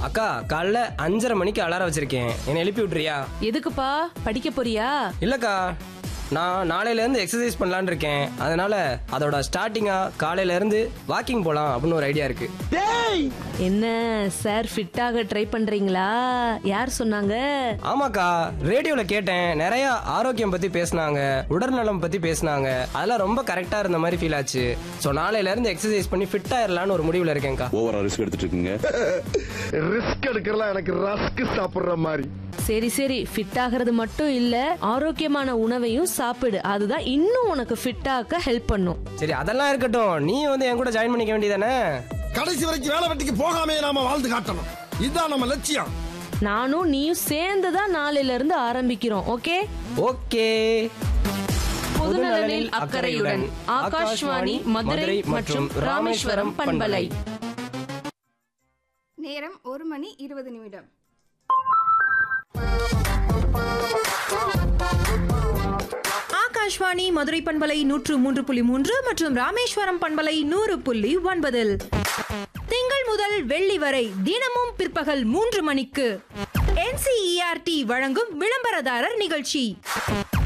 அக்கா காலைல அஞ்சரை மணிக்கு அலாரம் வச்சிருக்கேன் என்னை எழுப்பி விட்டுறியா எதுக்குப்பா படிக்க போறியா இல்லக்கா நான் நாளையில இருந்து எக்ஸசைஸ் பண்ணலான்னு இருக்கேன் அதனால அதோட ஸ்டார்டிங்கா காலையில இருந்து வாக்கிங் போலாம் அப்படின்னு ஒரு ஐடியா இருக்கு என்ன சார் ஃபிட்டாக ட்ரை பண்றீங்களா யார் சொன்னாங்க ஆமாக்கா ரேடியோல கேட்டேன் நிறைய ஆரோக்கியம் பத்தி பேசுனாங்க உடல்நலம் பத்தி பேசுனாங்க அதெல்லாம் ரொம்ப கரெக்டா இருந்த மாதிரி ஃபீல் ஆச்சு ஸோ நாளையில இருந்து எக்ஸசைஸ் பண்ணி ஃபிட் ஆயிரலான்னு ஒரு முடிவுல இருக்கேன்க்கா ஓவரா ரிஸ்க் எடுத்துட்டு இருக்கீங்க ரிஸ்க் எடுக்கலாம் எனக்கு ரஸ்க் சாப்பிடுற மாதிரி சரி சரி ஃபிட் ஆகிறது மட்டும் இல்ல ஆரோக்கியமான உணவையும் சாப்பிடு அதுதான் இன்னும் உனக்கு ஃபிட் ஆக்க ஹெல்ப் பண்ணும் சரி அதெல்லாம் இருக்கட்டும் நீ வந்து என் கூட ஜாயின் பண்ணிக்க வேண்டியதானே கடைசி வரைக்கும் வேலை வெட்டிக்கு போகாமே நாம வாழ்ந்து காட்டணும் இதுதான் நம்ம லட்சியம் நானும் நீயும் சேர்ந்து தான் நாளையில இருந்து ஆரம்பிக்கிறோம் ஓகே ஓகே பொதுநலனில் அக்கறையுடன் ஆகாஷ்வாணி மதுரை மற்றும் ராமேஸ்வரம் பண்பலை நேரம் ஒரு மணி இருபது நிமிடம் ஆகாஷ்வாணி மதுரை பண்பலை நூற்று மூன்று புள்ளி மூன்று மற்றும் ராமேஸ்வரம் பண்பலை நூறு புள்ளி ஒன்பதில் திங்கள் முதல் வெள்ளி வரை தினமும் பிற்பகல் மூன்று மணிக்கு NCERT வழங்கும் விளம்பரதாரர் நிகழ்ச்சி